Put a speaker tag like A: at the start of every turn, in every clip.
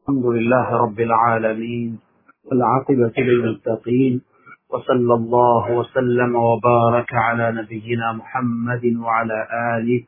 A: الحمد لله رب العالمين والعاقبة للمتقين وصلى الله وسلم وبارك على نبينا محمد وعلى آله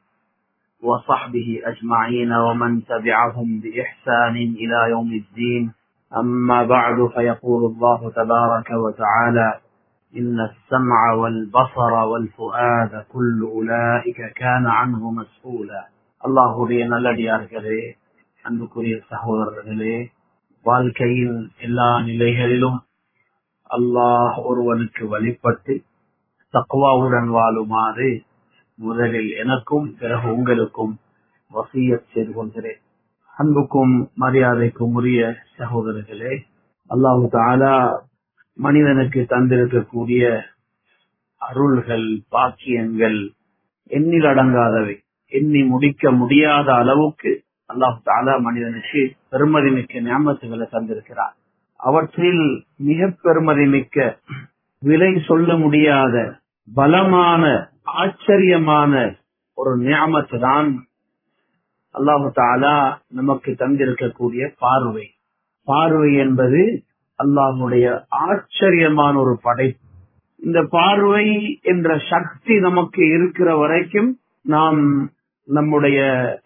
A: وصحبه أجمعين ومن تبعهم بإحسان إلى يوم الدين أما بعد فيقول الله تبارك وتعالى إن السمع والبصر والفؤاد كل أولئك كان عنه مسؤولا الله بين الذي أركضه அன்புக்குரிய சகோதரர்களே வாழ்க்கையின் எல்லா நிலைகளிலும் அல்லாஹ் ஒருவனுக்கு வழிபட்டு தக்குவாவுடன் வாழுமாறு முதலில் எனக்கும் பிறகு உங்களுக்கும் வசிய செய்து கொள்கிறேன் அன்புக்கும் மரியாதைக்கும் உரிய சகோதரர்களே அல்லாஹு தாலா மனிதனுக்கு தந்திருக்கக்கூடிய அருள்கள் பாக்கியங்கள் எண்ணில் அடங்காதவை எண்ணி முடிக்க முடியாத அளவுக்கு அல்லாஹு தாலா மனிதனுக்கு பெருமதி மிக்க ஞாபகங்களை தந்திருக்கிறார் அவற்றில் மிக பெருமதி மிக்க விலை சொல்ல முடியாத பலமான ஆச்சரியமான ஒரு ஞாபகத்து தான் அல்லாஹு தாலா நமக்கு தந்திருக்கக்கூடிய பார்வை பார்வை என்பது அல்லாஹுடைய ஆச்சரியமான ஒரு படைப்பு இந்த பார்வை என்ற சக்தி நமக்கு இருக்கிற வரைக்கும் நாம் நம்முடைய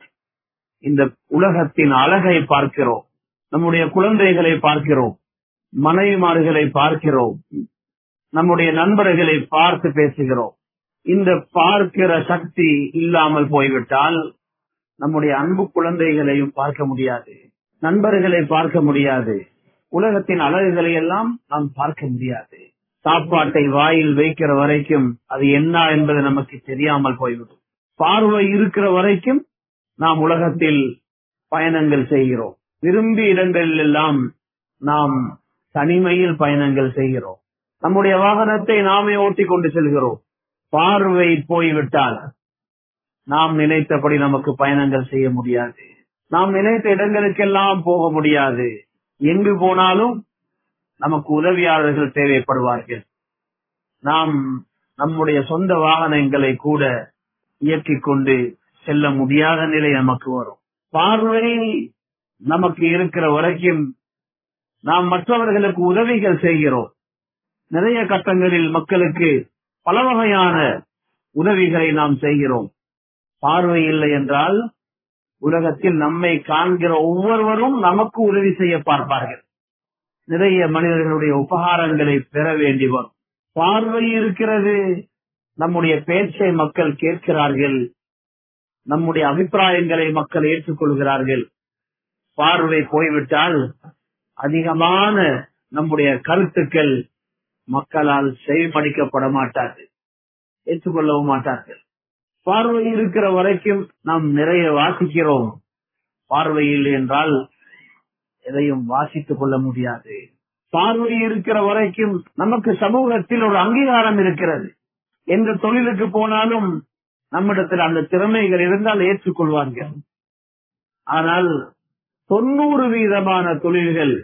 A: இந்த உலகத்தின் அழகை பார்க்கிறோம் நம்முடைய குழந்தைகளை பார்க்கிறோம் மனைவிமார்களை பார்க்கிறோம் நம்முடைய நண்பர்களை பார்த்து பேசுகிறோம் இந்த பார்க்கிற சக்தி இல்லாமல் போய்விட்டால் நம்முடைய அன்பு குழந்தைகளையும் பார்க்க முடியாது நண்பர்களை பார்க்க முடியாது உலகத்தின் அழகுகளை எல்லாம் நாம் பார்க்க முடியாது சாப்பாட்டை வாயில் வைக்கிற வரைக்கும் அது என்ன என்பது நமக்கு தெரியாமல் போய்விடும் பார்வை இருக்கிற வரைக்கும் நாம் உலகத்தில் பயணங்கள் செய்கிறோம் விரும்பிய இடங்களில் எல்லாம் நாம் தனிமையில் பயணங்கள் செய்கிறோம் நம்முடைய வாகனத்தை நாமே ஓட்டிக் கொண்டு செல்கிறோம் பார்வை போய்விட்டால் நாம் நினைத்தபடி நமக்கு பயணங்கள் செய்ய முடியாது நாம் நினைத்த இடங்களுக்கெல்லாம் போக முடியாது எங்கு போனாலும் நமக்கு உதவியாளர்கள் தேவைப்படுவார்கள் நாம் நம்முடைய சொந்த வாகனங்களை கூட இயக்கிக் கொண்டு செல்ல முடியாத நிலை நமக்கு வரும் பார்வை நமக்கு இருக்கிற வரைக்கும் நாம் மற்றவர்களுக்கு உதவிகள் செய்கிறோம் நிறைய கட்டங்களில் மக்களுக்கு பல வகையான உதவிகளை நாம் செய்கிறோம் பார்வை இல்லை என்றால் உலகத்தில் நம்மை காண்கிற ஒவ்வொருவரும் நமக்கு உதவி செய்ய பார்ப்பார்கள் நிறைய மனிதர்களுடைய உபகாரங்களை பெற வேண்டி வரும் பார்வை இருக்கிறது நம்முடைய பேச்சை மக்கள் கேட்கிறார்கள் நம்முடைய அபிப்பிராயங்களை மக்கள் ஏற்றுக்கொள்கிறார்கள் பார்வை போய்விட்டால் அதிகமான நம்முடைய கருத்துக்கள் மக்களால் செவிமடிக்கப்பட மாட்டார்கள் ஏற்றுக்கொள்ளவும் மாட்டார்கள் பார்வை இருக்கிற வரைக்கும் நாம் நிறைய வாசிக்கிறோம் பார்வை இல்லை என்றால் எதையும் வாசித்துக் கொள்ள முடியாது பார்வை இருக்கிற வரைக்கும் நமக்கு சமூகத்தில் ஒரு அங்கீகாரம் இருக்கிறது எந்த தொழிலுக்கு போனாலும் நம்மிடத்தில் அந்த திறமைகள் இருந்தால் ஏற்றுக்கொள்வார்கள் ஆனால் தொண்ணூறு வீதமான தொழில்கள்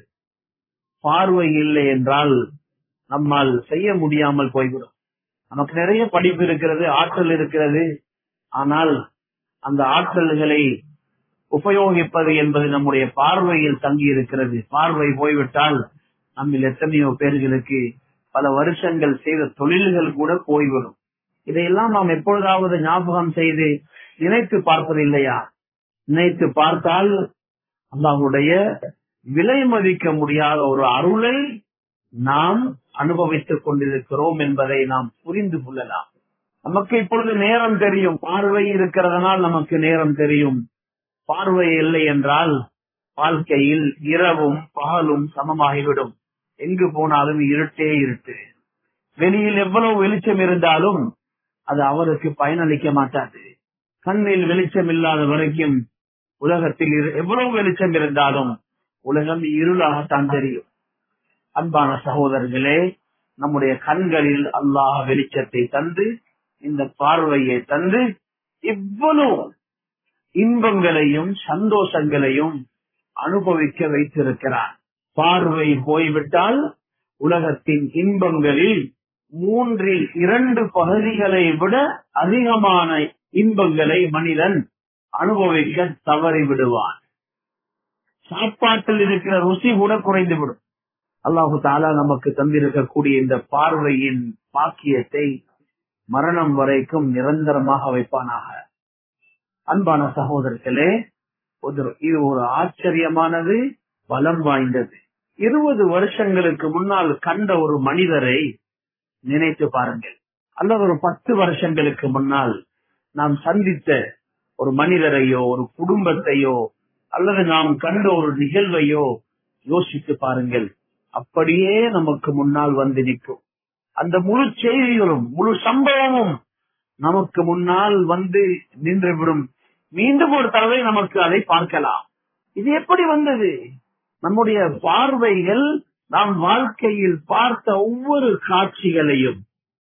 A: பார்வை இல்லை என்றால் நம்மால் செய்ய முடியாமல் போய்விடும் நமக்கு நிறைய படிப்பு இருக்கிறது ஆற்றல் இருக்கிறது ஆனால் அந்த ஆற்றல்களை உபயோகிப்பது என்பது நம்முடைய பார்வையில் தங்கி இருக்கிறது பார்வை போய்விட்டால் நம்மில் எத்தனையோ பேர்களுக்கு பல வருஷங்கள் செய்த தொழில்கள் கூட போய்விடும் இதையெல்லாம் நாம் எப்பொழுதாவது ஞாபகம் செய்து நினைத்து பார்ப்பது இல்லையா நினைத்து பார்த்தால் அல்லாஹுடைய விலை மதிக்க முடியாத ஒரு அருளை நாம் அனுபவித்துக் கொண்டிருக்கிறோம் என்பதை நாம் புரிந்து கொள்ளலாம் நமக்கு இப்பொழுது நேரம் தெரியும் பார்வை இருக்கிறதுனால் நமக்கு நேரம் தெரியும் பார்வை இல்லை என்றால் வாழ்க்கையில் இரவும் பகலும் சமமாகிவிடும் எங்கு போனாலும் இருட்டே இருட்டு வெளியில் எவ்வளவு வெளிச்சம் இருந்தாலும் அது அவருக்கு பயனளிக்க மாட்டாது கண்ணில் வெளிச்சம் இல்லாத வரைக்கும் உலகத்தில் எவ்வளவு வெளிச்சம் இருந்தாலும் உலகம் இருளாகத்தான் தெரியும் அன்பான சகோதரர்களே நம்முடைய கண்களில் அல்லாஹ் வெளிச்சத்தை தந்து இந்த பார்வையை தந்து இவ்வளவு இன்பங்களையும் சந்தோஷங்களையும் அனுபவிக்க வைத்திருக்கிறார் பார்வை போய்விட்டால் உலகத்தின் இன்பங்களில் மூன்றில் இரண்டு பகுதிகளை விட அதிகமான இன்பங்களை மனிதன் அனுபவிக்க தவறி விடுவான் சாப்பாட்டில் இருக்கிற ருசி கூட குறைந்துவிடும் அல்லாஹு தாலா நமக்கு தந்திருக்கக்கூடிய இந்த பார்வையின் பாக்கியத்தை மரணம் வரைக்கும் நிரந்தரமாக வைப்பானாக அன்பான சகோதரர்களே ஒரு- இது ஒரு ஆச்சரியமானது பலம் வாய்ந்தது இருபது வருஷங்களுக்கு முன்னால் கண்ட ஒரு மனிதரை நினைத்து பாருங்கள் அல்லது ஒரு பத்து வருஷங்களுக்கு முன்னால் நாம் சந்தித்த ஒரு மனிதரையோ ஒரு குடும்பத்தையோ அல்லது நாம் கண்ட ஒரு நிகழ்வையோ யோசித்து பாருங்கள் அப்படியே நமக்கு முன்னால் வந்து நிற்கும் அந்த முழு செய்திகளும் முழு சம்பவமும் நமக்கு முன்னால் வந்து நின்றுவிடும் மீண்டும் ஒரு தடவை நமக்கு அதை பார்க்கலாம் இது எப்படி வந்தது நம்முடைய பார்வைகள் நாம் வாழ்க்கையில் பார்த்த ஒவ்வொரு காட்சிகளையும்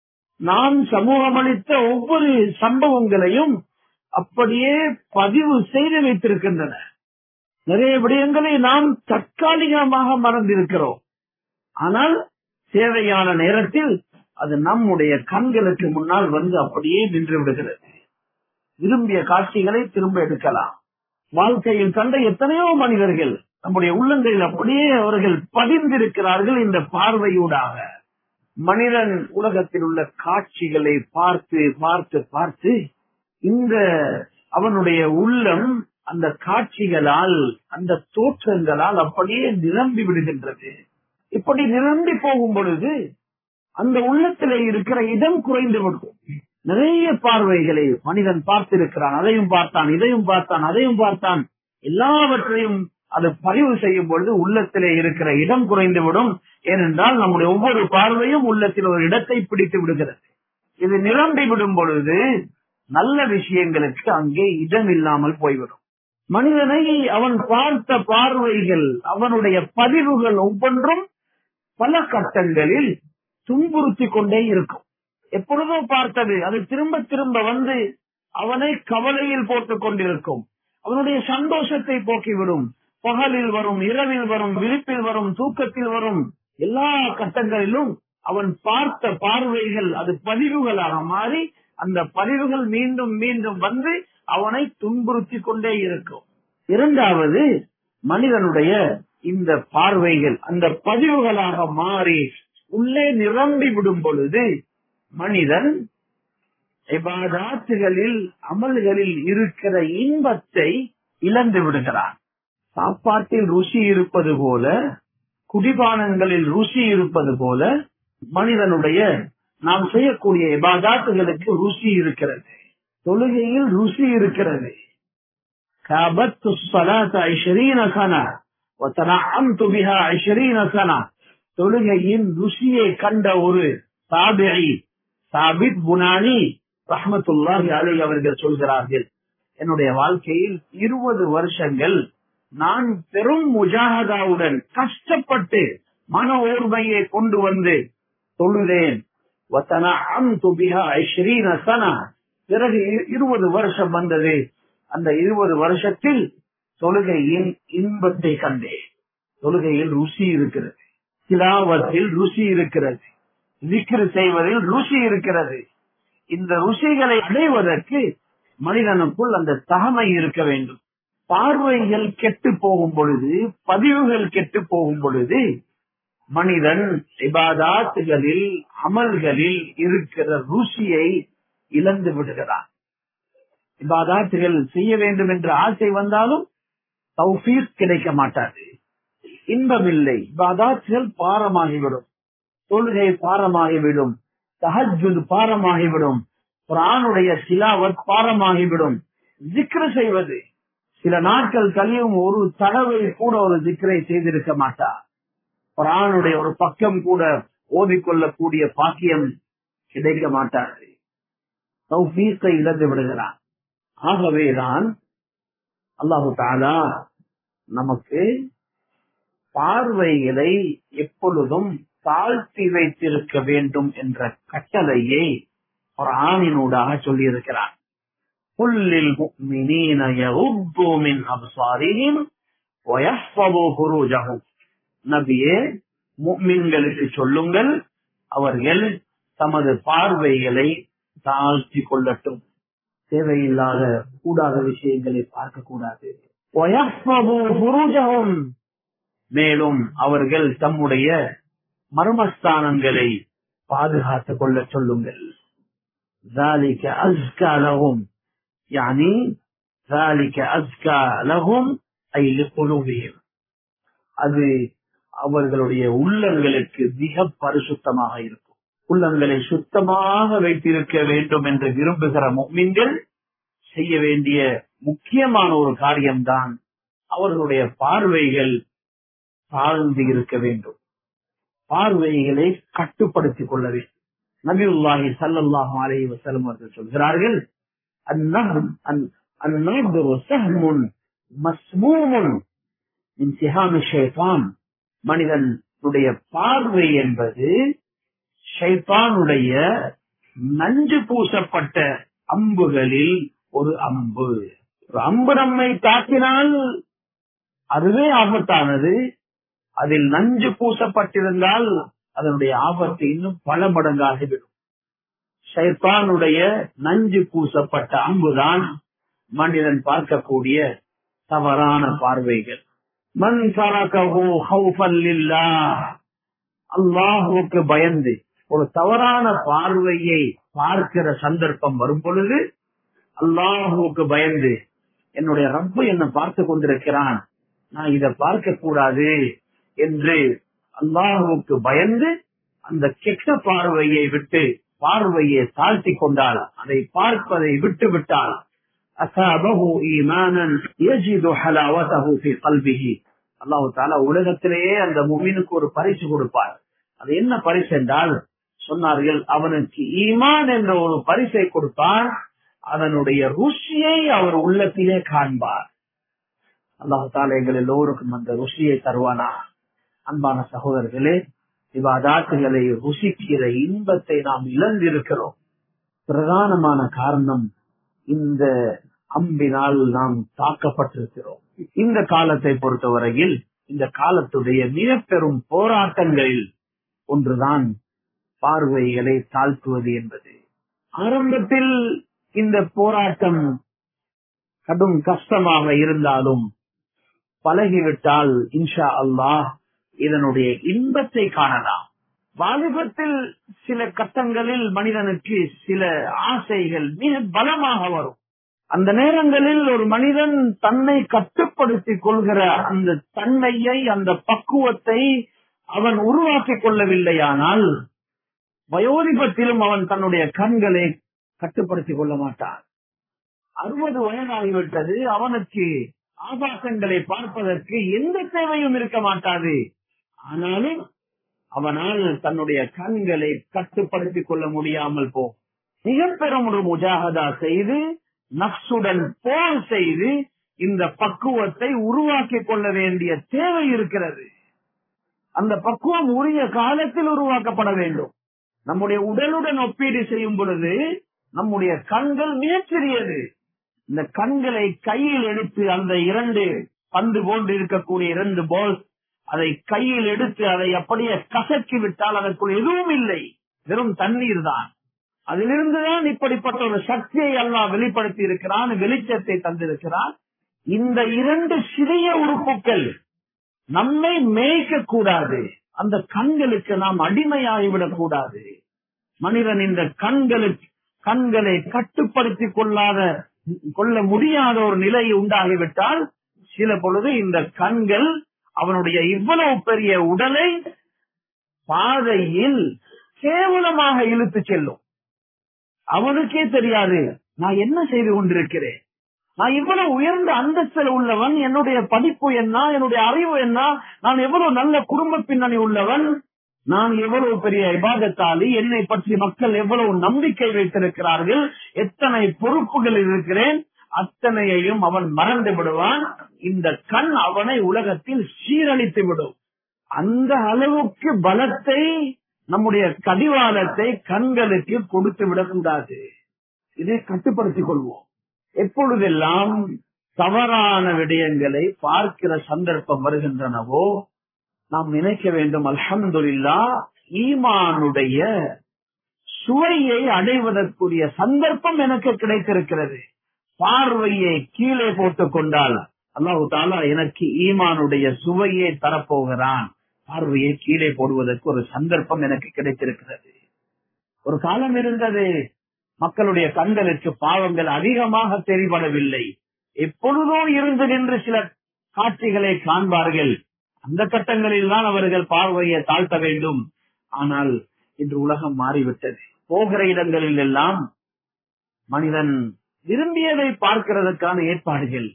A: நாம் சமூகமளித்த ஒவ்வொரு சம்பவங்களையும் அப்படியே பதிவு செய்து வைத்திருக்கின்றன நிறைய விடயங்களை நாம் தற்காலிகமாக மறந்திருக்கிறோம் ஆனால் தேவையான நேரத்தில் அது நம்முடைய கண்களுக்கு முன்னால் வந்து அப்படியே நின்று விடுகிறது விரும்பிய காட்சிகளை திரும்ப எடுக்கலாம் வாழ்க்கையில் கண்ட எத்தனையோ மனிதர்கள் நம்முடைய உள்ளங்களில் அப்படியே அவர்கள் பதிந்திருக்கிறார்கள் இந்த பார்வையூடாக மனிதன் உலகத்தில் உள்ள காட்சிகளை பார்த்து பார்த்து பார்த்து இந்த அவனுடைய உள்ளம் அந்த காட்சிகளால் அந்த தோற்றங்களால் அப்படியே நிரம்பி விடுகின்றது இப்படி நிரம்பி போகும் பொழுது அந்த உள்ளத்திலே இருக்கிற இடம் குறைந்து விடும் நிறைய பார்வைகளை மனிதன் பார்த்திருக்கிறான் அதையும் பார்த்தான் இதையும் பார்த்தான் அதையும் பார்த்தான் எல்லாவற்றையும் அது பதிவு செய்யும் பொழுது உள்ளத்திலே இருக்கிற இடம் குறைந்து விடும் ஏனென்றால் நம்முடைய ஒவ்வொரு பார்வையும் உள்ளத்தில் ஒரு இடத்தை பிடித்து விடுகிறது இது நிரம்பி விடும் பொழுது நல்ல விஷயங்களுக்கு அங்கே இடம் இல்லாமல் போய்விடும் மனிதனை அவன் பார்த்த பார்வைகள் அவனுடைய பதிவுகள் ஒவ்வொன்றும் பல கட்டங்களில் துன்புறுத்தி கொண்டே இருக்கும் எப்பொழுதோ பார்த்தது அது திரும்ப திரும்ப வந்து அவனை கவலையில் போட்டுக் கொண்டிருக்கும் அவனுடைய சந்தோஷத்தை போக்கிவிடும் பகலில் வரும் இரவில் வரும் விழிப்பில் வரும் தூக்கத்தில் வரும் எல்லா கட்டங்களிலும் அவன் பார்த்த பார்வைகள் அது பதிவுகளாக மாறி அந்த பதிவுகள் மீண்டும் மீண்டும் வந்து அவனை துன்புறுத்தி கொண்டே இருக்கும் இரண்டாவது மனிதனுடைய இந்த பார்வைகள் அந்த பதிவுகளாக மாறி உள்ளே நிரம்பி விடும் பொழுது மனிதன் இபாதாத்துகளில் அமல்களில் இருக்கிற இன்பத்தை இழந்து விடுகிறான் சாப்பாட்டில் ருசி இருப்பது போல குடிபானங்களில் ருசி இருப்பது போல மனிதனுடைய நாம் செய்யக்கூடிய இபாதாத்துகளுக்கு ருசி இருக்கிறது தொழுகையில் ருசி இருக்கிறது كابدت الصلاة عشرين سنة وتنعمت بها عشرين سنة தொழுகையின் ருசியை கண்ட ஒரு தாபிஐ சாபித் புனானி ரஹமத்துல்லாஹி அலை அவர்கள் சொல்கிறார்கள் என்னுடைய வாழ்க்கையில் இருபது வருஷங்கள் நான் பெரும் முஜாகதாவுடன் கஷ்டப்பட்டு மன ஓர்மையை கொண்டு வந்து தொழுதேன் وَتَنَعَّمْتُ بِهَا عِشْرِينَ سَنَةً பிறகு இருபது வருஷம் வந்தது அந்த இருபது வருஷத்தில் தொழுகையின் இன்பத்தை கண்டேன் தொழுகையில் ருசி இருக்கிறது திலாவத்தில் ருசி இருக்கிறது விக்ரு செய்வதில் ருசி இருக்கிறது இந்த ருசிகளை அடைவதற்கு மனிதனுக்குள் அந்த தகமை இருக்க வேண்டும் பார்வைகள் கெட்டு போகும் பொழுது பதிவுகள் கெட்டு போகும் பொழுது மனிதன் இபாதாத்துகளில் அமல்களில் இருக்கிற ருசியை இழந்து விடுகிறான் இபாதாத்துகள் செய்ய வேண்டும் என்ற ஆசை வந்தாலும் தௌஃபீக் கிடைக்க மாட்டாது இன்பமில்லை இபாதாத்துகள் பாரமாகிவிடும் தொழுகை பாரமாகிவிடும் தஹஜுத் பாரமாகிவிடும் குரானுடைய சிலாவத் பாரமாகிவிடும் ஜிக்ரு செய்வது சில நாட்கள் கழியும் ஒரு தடவை கூட ஒரு ஜிக்ரை செய்திருக்க மாட்டார் குரானுடைய ஒரு பக்கம் கூட ஓதிக்கொள்ளக்கூடிய பாக்கியம் கிடைக்க மாட்டாது தௌஃபீக்கை இழந்து விடுகிறான் ஆகவேதான் அல்லாஹு தாலா நமக்கு பார்வைகளை எப்பொழுதும் தாழ்த்தி வைத்திருக்க வேண்டும் என்ற கட்டளையை ஒரு ஆணினூடாக சொல்லியிருக்கிறார் புல்லில் முக்மினீன யகுப்பு மின் அப்சாரிஹிம் வயஹ்ஃபது ஃபுரூஜஹும் நபியே முக்மின்களுக்கு சொல்லுங்கள் அவர்கள் தமது பார்வைகளை தாழ்த்தி கொள்ளட்டும் தேவையில்லாத கூடாத விஷயங்களை பார்க்க கூடாது وَيَحْفَظُوا فُرُوجَهُمْ மேலும் அவர்கள் தம்முடைய மர்மஸ்தானங்களை பாதுகாத்துக் கொள்ள சொல்லுங்கள் ذَلِكَ أَزْكَى لَهُمْ يعني ذَلِكَ أَزْكَى لَهُمْ أي لِقُلُوبِهِمْ அது அவர்களுடைய உள்ளங்களுக்கு மிக பரிசுத்தமாக இருக்கும் உள்ளங்களை சுத்தமாக வைத்திருக்க வேண்டும் என்று விரும்புகிற முக்மின்கள் செய்ய வேண்டிய முக்கியமான ஒரு காரியம்தான் அவர்களுடைய பார்வைகள் தாழ்ந்து இருக்க வேண்டும் பார்வைகளை கட்டுப்படுத்திக் கொள்ள வேண்டும் நபியுல்லாஹி ஸல்லல்லாஹு அலைஹி வஸல்லம் அவர்கள் சொல்கிறார்கள் அந்நஹம் அன்- அந்நஹ்ரு சஹ்முன் மஸ்மூமுன் மின் சிஹாமி ஷைத்தான் மனிதனுடைய பார்வை என்பது ஷைத்தானுடைய நஞ்சு பூசப்பட்ட அம்புகளில் ஒரு அம்பு ஒரு அம்பு நம்மை தாக்கினால் அதுவே ஆபத்தானது அதில் நஞ்சு பூசப்பட்டிருந்தால் அதனுடைய ஆபத்து இன்னும் பல மடங்காகிவிடும் ஷைத்தானுடைய நஞ்சு பூசப்பட்ட அம்புதான் மனிதன் பார்க்கக்கூடிய தவறான பார்வைகள் மன் தரகஹு ஹௌஃபன் லில்லாஹ் அல்லாஹுவுக்கு பயந்து ஒரு தவறான பார்வையை பார்க்கிற சந்தர்ப்பம் வரும் பொழுது அல்லாஹுவுக்கு பயந்து என்னுடைய ரப்பு என்ன பார்த்து கொண்டிருக்கிறான் நான் இதை பார்க்க கூடாது என்று அல்லாஹுவுக்கு பயந்து அந்த கெட்ட பார்வையை விட்டு பார்வையை தாழ்த்தி கொண்டால் அதை பார்ப்பதை விட்டு விட்டால் அசாபஹு ஈமானன் யஜிது ஹலாவதஹு ஃபீ கல்பிஹி அல்லாஹ் தஆலா உலகத்திலேயே அந்த முஃமினுக்கு ஒரு பரிசு கொடுப்பார் அது என்ன பரிசு என்றால் சொன்னார்கள் அவனுக்கு ஈமான் என்ற ஒரு பரிசை கொடுப்பார் அதனுடைய ருசியை அவர் உள்ளத்திலே காண்பார் அல்லாஹ் தாலா எங்கள் எல்லோருக்கும் அந்த ருசியை தருவானா அன்பான சகோதரர்களே இவ்வாதாத்துகளை ருசிக்கிற இன்பத்தை நாம் இழந்திருக்கிறோம் பிரதானமான காரணம் இந்த அம்பினால் நாம் தாக்கப்பட்டிருக்கிறோம் இந்த காலத்தை பொறுத்தவரையில் இந்த காலத்துடைய மிக பெரும் போராட்டங்களில் ஒன்றுதான் பார்வைகளை தாழ்த்துவது என்பது ஆரம்பத்தில் இந்த போராட்டம் கடும் கஷ்டமாக இருந்தாலும் பழகிவிட்டால் இன்ஷா அல்லாஹ் இதனுடைய இன்பத்தை காணலாம் வாலிபத்தில் சில கட்டங்களில் மனிதனுக்கு சில ஆசைகள் மிக பலமாக வரும் அந்த நேரங்களில் ஒரு மனிதன் தன்னை கட்டுப்படுத்திக் கொள்கிற அந்த தன்மையை அந்த பக்குவத்தை அவன் உருவாக்கிக் கொள்ளவில்லையானால் வயோதிபத்திலும் அவன் தன்னுடைய கண்களை கட்டுப்படுத்திக் கொள்ள மாட்டான் அறுபது வயதாகிவிட்டது அவனுக்கு ஆபாசங்களை பார்ப்பதற்கு எந்த தேவையும் இருக்க மாட்டாது ஆனாலும் அவனால் தன்னுடைய கண்களை கட்டுப்படுத்திக் கொள்ள முடியாமல் போ மிக பெரும் ஒரு முஜாகதா செய்து நக்சுடன் போர் செய்து இந்த பக்குவத்தை உருவாக்கிக் கொள்ள வேண்டிய தேவை இருக்கிறது அந்த பக்குவம் உரிய காலத்தில் உருவாக்கப்பட வேண்டும் நம்முடைய உடலுடன் ஒப்பீடு செய்யும் பொழுது நம்முடைய கண்கள் மிகச்சிறியது இந்த கண்களை கையில் எடுத்து அந்த இரண்டு பந்து போன்று இருக்கக்கூடிய இரண்டு பால் அதை கையில் எடுத்து அதை அப்படியே கசக்கி விட்டால் அதற்குள் எதுவும் இல்லை வெறும் தண்ணீர் தான் அதிலிருந்துதான் இப்படிப்பட்ட ஒரு சக்தியை எல்லாம் வெளிப்படுத்தி இருக்கிறான் வெளிச்சத்தை தந்திருக்கிறான் இந்த இரண்டு சிறிய உறுப்புகள் நம்மை மேய்க்க கூடாது அந்த கண்களுக்கு நாம் அடிமையாகிவிடக் கூடாது மனிதன் இந்த கண்களுக்கு கண்களை கட்டுப்படுத்திக் கொள்ளாத கொள்ள முடியாத ஒரு நிலை உண்டாகிவிட்டால் சில பொழுது இந்த கண்கள் அவனுடைய இவ்வளவு பெரிய உடலை பாதையில் கேவலமாக இழுத்து செல்லும் அவனுக்கே தெரியாது நான் என்ன செய்து கொண்டிருக்கிறேன் நான் இவ்வளவு உயர்ந்த அந்தஸ்தில் உள்ளவன் என்னுடைய படிப்பு என்ன என்னுடைய அறிவு என்ன நான் எவ்வளவு நல்ல குடும்ப பின்னணி உள்ளவன் நான் எவ்வளவு பெரிய இபாதத்தாளி என்னை பற்றி மக்கள் எவ்வளவு நம்பிக்கை வைத்திருக்கிறார்கள் எத்தனை பொறுப்புகள் இருக்கிறேன் அத்தனையையும் அவன் மறந்து விடுவான் இந்த கண் அவனை உலகத்தில் சீரழித்து விடும் அந்த அளவுக்கு பலத்தை நம்முடைய கடிவாளத்தை கண்களுக்கு கொடுத்து விடக்கூடாது இதை கட்டுப்படுத்திக் கொள்வோம் எப்பொழுதெல்லாம் தவறான விடயங்களை பார்க்கிற சந்தர்ப்பம் வருகின்றனவோ நாம் நினைக்க வேண்டும் அல்ஹம்துலில்லா ஈமானுடைய சுவையை அடைவதற்குரிய சந்தர்ப்பம் எனக்கு கிடைத்திருக்கிறது பார்வையை கீழே போட்டுக் கொண்டால் அல்லாஹு தாலா எனக்கு ஈமானுடைய சுவையை தரப்போகிறான் பார்வையை கீழே போடுவதற்கு ஒரு சந்தர்ப்பம் எனக்கு கிடைத்திருக்கிறது ஒரு காலம் இருந்தது மக்களுடைய கண்களுக்கு பாவங்கள் அதிகமாக தெரிபடவில்லை எப்பொழுதோ இருந்து நின்று சில காட்சிகளை காண்பார்கள் அந்த கட்டங்களில் தான் அவர்கள் பார்வையை தாழ்த்த வேண்டும் ஆனால் இன்று உலகம் மாறிவிட்டது போகிற இடங்களில் எல்லாம் மனிதன் விரும்பியதை பார்க்கிறதுக்கான ஏற்பாடுகள்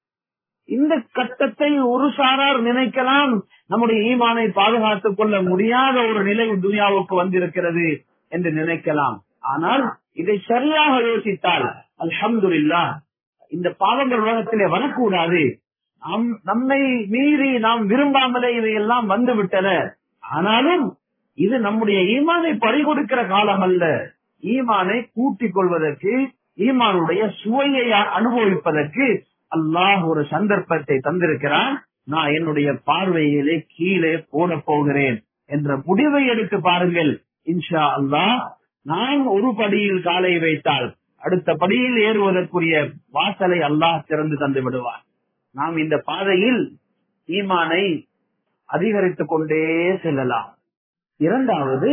A: இந்த கட்டத்தை ஒரு சாரார் நினைக்கலாம் நம்முடைய ஈமானை பாதுகாத்துக் கொள்ள முடியாத ஒரு நிலை துனியாவுக்கு வந்திருக்கிறது என்று நினைக்கலாம் ஆனால் இதை சரியாக யோசித்தால் அல்ஹம்துலில்லா இந்த பாவங்கள் உலகத்திலே வரக்கூடாது நாம் நம்மை மீறி நாம் விரும்பாமலே இவையெல்லாம் வந்து விட்டன ஆனாலும் இது நம்முடைய ஈமானை பறிகொடுக்கிற காலம் அல்ல ஈமானை கூட்டிக் கொள்வதற்கு ஈமானுடைய சுவையை அனுபவிப்பதற்கு அல்லாஹ் ஒரு சந்தர்ப்பத்தை தந்திருக்கிறான் நான் என்னுடைய பார்வையிலே கீழே போட போகிறேன் என்ற முடிவை எடுத்து பாருங்கள் இன்ஷா அல்லாஹ் நான் ஒரு படியில் காலை வைத்தால் அடுத்த படியில் ஏறுவதற்குரிய வாசலை அல்லாஹ் திறந்து தந்து விடுவார் நாம் இந்த பாதையில் ஈமானை அதிகரித்துக் கொண்டே செல்லலாம் இரண்டாவது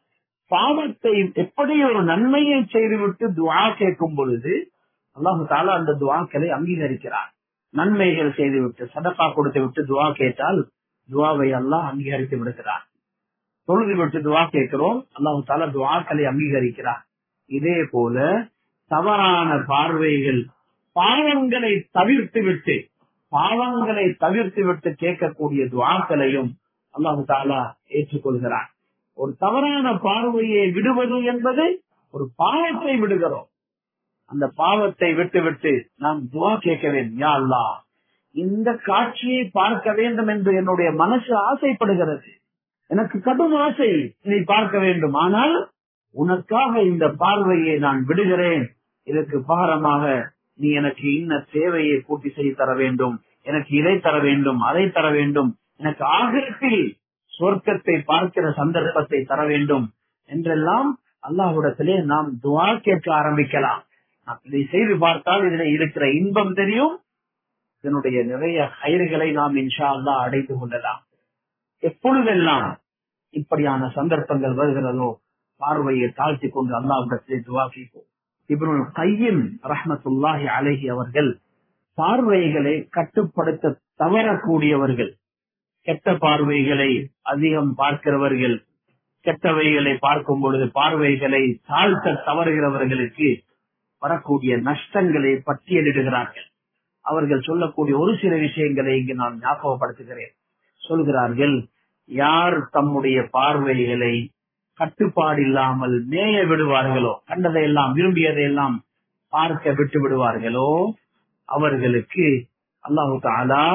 A: பாவத்தை எப்படி ஒரு நன்மையை செய்துவிட்டு துவா கேட்கும் பொழுது அல்லாஹு தாலா அந்த துவாக்களை அங்கீகரிக்கிறார் நன்மைகள் செய்துவிட்டு சதக்கா கொடுத்து விட்டு துவா கேட்டால் துவாவை அல்லாஹ் அங்கீகரித்து விடுகிறார் தொழுது விட்டு துவா கேட்கிறோம் அல்லாஹு தாலா துவாக்களை அங்கீகரிக்கிறார் இதே போல தவறான பார்வைகள் பாவங்களை தவிர்த்து விட்டு பாவங்களை தவிர்த்து விட்டு கேட்கக்கூடிய துவாக்களையும் அல்லாஹு தாலா ஏற்றுக்கொள்கிறார் ஒரு தவறான பார்வையை விடுவது என்பது ஒரு பாவத்தை விடுகிறோம் அந்த பாவத்தை விட்டு விட்டு நாம் துவா கேட்க வேண்டும் யா அல்லா இந்த காட்சியை பார்க்க வேண்டும் என்று என்னுடைய மனசு ஆசைப்படுகிறது எனக்கு கடும் ஆசை நீ பார்க்க வேண்டும் ஆனால் உனக்காக இந்த பார்வையை நான் விடுகிறேன் இதற்கு பாரமாக நீ எனக்கு இன்ன தேவையை பூர்த்தி செய்து தர வேண்டும் எனக்கு இதை தர வேண்டும் அதை தர வேண்டும் எனக்கு ஆகிரத்தில் சொர்க்கத்தை பார்க்கிற சந்தர்ப்பத்தை தர வேண்டும் என்றெல்லாம் அல்லாஹ்விடத்திலே நாம் துவா கேட்க ஆரம்பிக்கலாம் இதை செய்து பார்த்தால் இதில் இருக்கிற இன்பம் தெரியும் இதனுடைய நிறைய கயிறுகளை நாம் இன்ஷா அல்லா அடைந்து கொள்ளலாம் எப்பொழுதெல்லாம் இப்படியான சந்தர்ப்பங்கள் வருகிறதோ பார்வையை தாழ்த்தி கொண்டு அல்லாஹ்விடத்திலே துவா கேட்போம் இவருடைய கையின் ரஹமத்துல்லாஹி அழகி அவர்கள் பார்வைகளை கட்டுப்படுத்த தவறக்கூடியவர்கள் கெட்ட பார்வைகளை அதிகம் பார்க்கிறவர்கள் கெட்டவைகளை பார்க்கும் பொழுது பார்வைகளை தாழ்த்த தவறுகிறவர்களுக்கு வரக்கூடிய நஷ்டங்களை பட்டியலிடுகிறார்கள் அவர்கள் சொல்லக்கூடிய ஒரு சில விஷயங்களை இங்கு நான் ஞாபகப்படுத்துகிறேன் சொல்கிறார்கள் யார் தம்முடைய பார்வைகளை கட்டுப்பாடு இல்லாமல் மேய விடுவார்களோ கண்டதையெல்லாம் விரும்பியதையெல்லாம் பார்க்க விட்டு விடுவார்களோ அவர்களுக்கு அல்லாஹு தாலா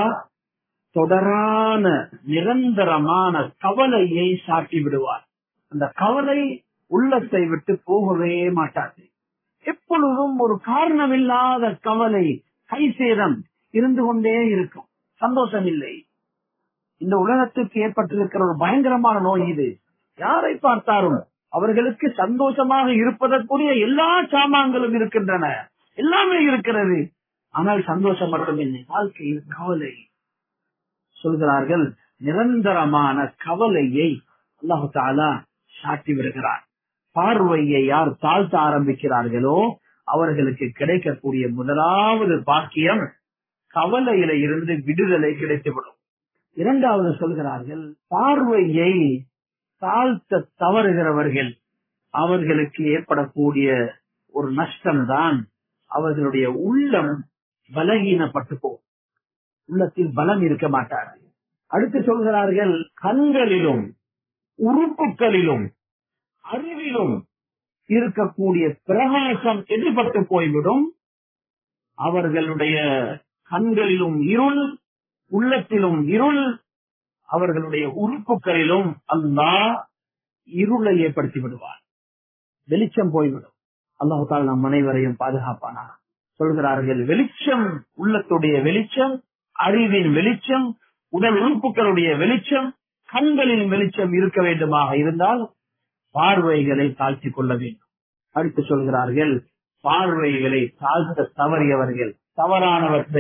A: தொடரான நிரந்தரமான கவலையை சாட்டி விடுவார் அந்த கவலை உள்ளத்தை விட்டு போகவே மாட்டாது எப்பொழுதும் ஒரு காரணமில்லாத கவலை கை சேதம் இருந்து கொண்டே இருக்கும் சந்தோஷம் இல்லை இந்த உலகத்துக்கு ஏற்பட்டிருக்கிற ஒரு பயங்கரமான நோய் இது யாரை பார்த்தாலும் அவர்களுக்கு சந்தோஷமாக இருப்பதற்குரிய எல்லா சாமான்களும் இருக்கின்றன எல்லாமே இருக்கிறது ஆனால் சந்தோஷம் மட்டுமில்லை வாழ்க்கையில் கவலை சொல்கிறார்கள் நிரந்தரமான கவலையை அல்லாஹு தாலா சாட்டி விடுகிறார் பார்வையை யார் தாழ்த்த ஆரம்பிக்கிறார்களோ அவர்களுக்கு கிடைக்கக்கூடிய முதலாவது பாக்கியம் கவலையில இருந்து விடுதலை கிடைத்துவிடும் இரண்டாவது சொல்கிறார்கள் பார்வையை தாழ்த்த தவறுகிறவர்கள் அவர்களுக்கு ஏற்படக்கூடிய ஒரு நஷ்டம்தான் அவர்களுடைய உள்ளம் பலகீனப்பட்டு போகும் உள்ளத்தில் பலம் இருக்க மாட்டார்கள் அடுத்து சொல்கிறார்கள் கண்களிலும் உறுப்புகளிலும் அறிவிலும் இருக்கக்கூடிய பிரகாசம் எதிர்பட்டு போய்விடும் அவர்களுடைய கண்களிலும் இருள் உள்ளத்திலும் இருள் அவர்களுடைய உறுப்புகளிலும் அல்லா இருளை ஏற்படுத்தி விடுவார் வெளிச்சம் போய்விடும் அல்லாஹால் நம் அனைவரையும் பாதுகாப்பானா சொல்கிறார்கள் வெளிச்சம் உள்ளத்துடைய வெளிச்சம் அறிவின் வெளிச்சம் உடல் உறுப்புகளுடைய வெளிச்சம் கண்களின் வெளிச்சம் இருக்க வேண்டுமாக இருந்தால் பார்வைகளை தாழ்த்திக் கொள்ள வேண்டும் அடுத்து சொல்கிறார்கள் பார்வைகளை தாழ்த்த தவறியவர்கள் தவறானவற்றை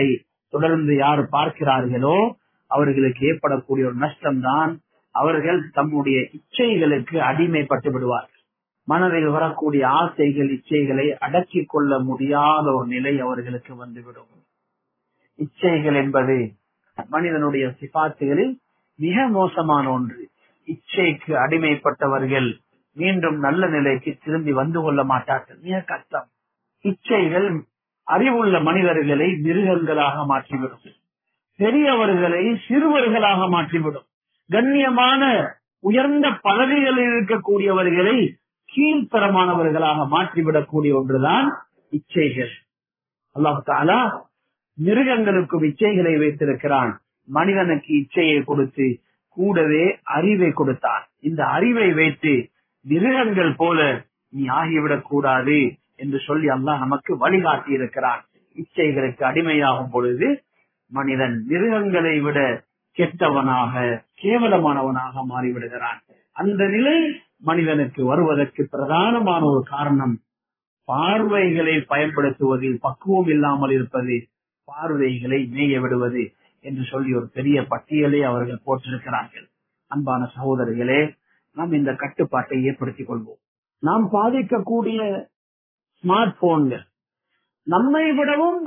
A: தொடர்ந்து யார் பார்க்கிறார்களோ அவர்களுக்கு ஏற்படக்கூடிய ஒரு நஷ்டம்தான் அவர்கள் தம்முடைய இச்சைகளுக்கு அடிமைப்பட்டு விடுவார்கள் மனதில் வரக்கூடிய ஆசைகள் இச்சைகளை அடக்கிக் கொள்ள முடியாத ஒரு நிலை அவர்களுக்கு வந்துவிடும் இச்சைகள் என்பது மனிதனுடைய சிபாத்துகளில் மிக மோசமான ஒன்று இச்சைக்கு அடிமைப்பட்டவர்கள் மீண்டும் நல்ல நிலைக்கு திரும்பி வந்து கொள்ள மாட்டார்கள் மிக கஷ்டம் இச்சைகள் அறிவுள்ள மனிதர்களை மிருகங்களாக மாற்றிவிடும் பெரியவர்களை சிறுவர்களாக மாற்றிவிடும் கண்ணியமான உயர்ந்த பதவிகளில் இருக்கக்கூடியவர்களை கீழ்த்தரமானவர்களாக மாற்றிவிடக்கூடிய ஒன்றுதான் இச்சைகள் அல்லாஹு தாலா மிருகங்களுக்கும் இச்சைகளை வைத்திருக்கிறான் மனிதனுக்கு இச்சையை கொடுத்து கூடவே அறிவை கொடுத்தான் இந்த அறிவை வைத்து மிருகங்கள் போல நீ ஆகிவிடக் கூடாது என்று சொல்லி அல்லாஹ் நமக்கு வழிகாட்டி இருக்கிறான் இச்சைகளுக்கு அடிமையாகும் பொழுது மனிதன் மிருகங்களை விட கெட்டவனாக கேவலமானவனாக மாறிவிடுகிறான் அந்த நிலை மனிதனுக்கு வருவதற்கு பிரதானமான ஒரு காரணம் பார்வைகளை பயன்படுத்துவதில் பக்குவம் இல்லாமல் இருப்பது பார்வைகளை மேய விடுவது என்று சொல்லி ஒரு பெரிய பட்டியலை அவர்கள் போட்டிருக்கிறார்கள் அன்பான சகோதரர்களே நாம் இந்த கட்டுப்பாட்டை ஏற்படுத்திக் கொள்வோம் நாம் பாதிக்கக்கூடிய ஸ்மார்ட் போன்கள் நம்மை விடவும்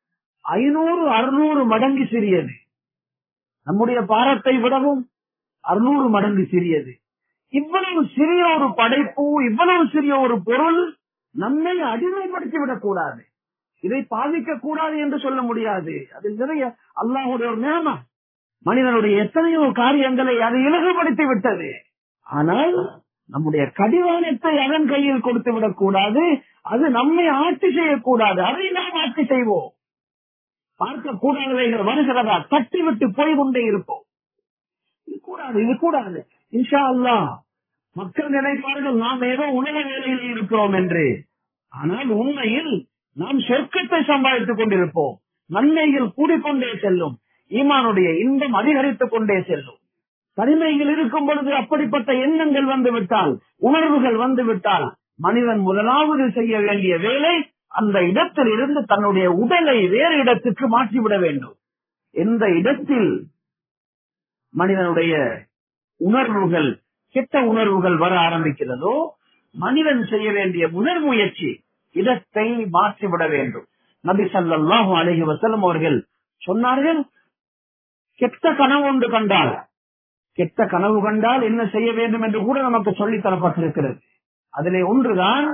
A: ஐநூறு அறுநூறு மடங்கு சிறியது நம்முடைய பாரத்தை விடவும் அறுநூறு மடங்கு சிறியது இவ்வளவு சிறிய ஒரு படைப்பு இவ்வளவு சிறிய ஒரு பொருள் நம்மை அடிமைப்படுத்தி விடக்கூடாது இதை பாதிக்க கூடாது என்று சொல்ல முடியாது அது நிறைய அல்லாஹுடைய ஒரு நியமம் மனிதனுடைய எத்தனையோ காரியங்களை அது இலகுபடுத்தி விட்டது ஆனால் நம்முடைய கடிவாளத்தை அதன் கையில் கொடுத்து விடக்கூடாது அது நம்மை ஆட்சி செய்யக்கூடாது அதை நாம் ஆட்சி செய்வோம் பார்க்க கூடாதவைகள் வருகிறதா தட்டி விட்டு போய் கொண்டே இருப்போம் இது கூடாது இது கூடாது இன்ஷா அல்லா மக்கள் நினைப்பார்கள் நாம் ஏதோ உலக வேலையில் இருக்கிறோம் என்று ஆனால் உண்மையில் நாம் சொர்க்கத்தை சம்பாதித்துக் கொண்டிருப்போம் நன்மைகள் கூடிக்கொண்டே செல்லும் ஈமானுடைய இன்பம் அதிகரித்துக் கொண்டே செல்லும் தனிமையில் இருக்கும் பொழுது அப்படிப்பட்ட எண்ணங்கள் வந்து விட்டால் உணர்வுகள் வந்து விட்டால் மனிதன் முதலாவது செய்ய வேண்டிய வேலை அந்த இடத்தில் இருந்து தன்னுடைய உடலை வேறு இடத்துக்கு மாற்றிவிட வேண்டும் எந்த இடத்தில் மனிதனுடைய உணர்வுகள் கெட்ட உணர்வுகள் வர ஆரம்பிக்கிறதோ மனிதன் செய்ய வேண்டிய முதல் முயற்சி இடத்தை மாற்றிவிட வேண்டும் நபி சல்லாஹூ அலஹி வசலம் அவர்கள் சொன்னார்கள் கெட்ட கனவு ஒன்று கண்டால் கெட்ட கனவு கண்டால் என்ன செய்ய வேண்டும் என்று கூட நமக்கு சொல்லித் தரப்பட்டிருக்கிறது அதிலே ஒன்றுதான்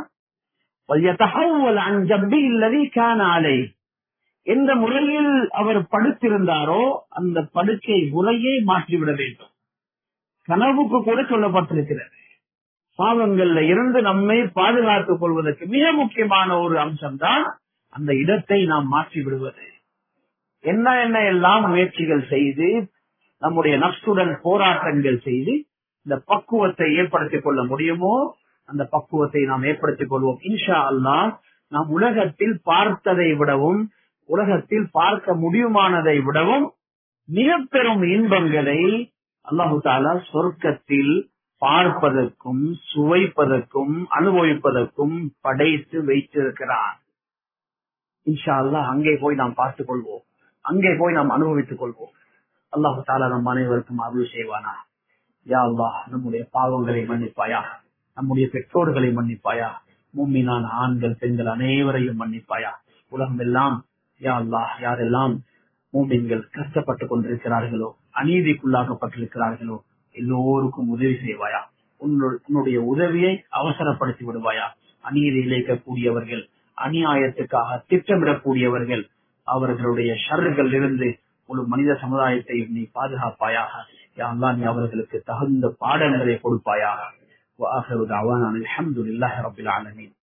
A: எந்த முறையில் அவர் படுத்திருந்தாரோ அந்த படுக்கை உரையை மாற்றிவிட வேண்டும் கனவுக்கு கூட சொல்லப்பட்டிருக்கிறது பாவங்கள்ல இருந்து நம்மை பாதுகாத்துக் கொள்வதற்கு மிக முக்கியமான ஒரு அம்சம்தான் அந்த இடத்தை நாம் மாற்றி விடுவது என்ன என்ன எல்லாம் முயற்சிகள் செய்து நம்முடைய நப்சுடன் போராட்டங்கள் செய்து இந்த பக்குவத்தை ஏற்படுத்திக் கொள்ள முடியுமோ அந்த பக்குவத்தை நாம் ஏற்படுத்திக் கொள்வோம் இன்ஷா அல்லா நாம் உலகத்தில் பார்த்ததை விடவும் உலகத்தில் பார்க்க முடியுமானதை விடவும் மிக பெரும் இன்பங்களை அல்லாஹு தாலா சொர்க்கத்தில் பார்ப்பதற்கும் சுவைப்பதற்கும் அனுபவிப்பதற்கும் படைத்து வைத்திருக்கிறான் இன்ஷா அல்லா அங்கே போய் நாம் பார்த்துக் கொள்வோம் அங்கே போய் நாம் அனுபவித்துக் கொள்வோம் அல்லாஹு தாலா நம் அனைவருக்கும் அருள் செய்வானா யா அல்லாஹ் நம்முடைய பாவங்களை மன்னிப்பாயா நம்முடைய பெற்றோர்களை மன்னிப்பாயா மூமினான ஆண்கள் பெண்கள் அனைவரையும் மன்னிப்பாயா உலகம் எல்லாம் யா அல்லாஹ் யாரெல்லாம் மூமின்கள் கஷ்டப்பட்டுக் கொண்டிருக்கிறார்களோ அநீதிக்குள்ளாக்கப்பட்டிருக்கிறார்களோ எல்லோருக்கும் உதவி செய்வாயா உன்னுடைய உதவியை அவசரப்படுத்தி விடுவாயா அநீதி இழைக்கக்கூடியவர்கள் அநியாயத்துக்காக திட்டமிடக்கூடியவர்கள் அவர்களுடைய ஷர்றுகள் இருந்து ஒரு மனித சமுதாயத்தை நீ பாதுகாப்பாயாக யாரெல்லாம் நீ அவர்களுக்கு தகுந்த பாடங்களை கொடுப்பாயாக وآخر دعوانا الحمد لله رب العالمين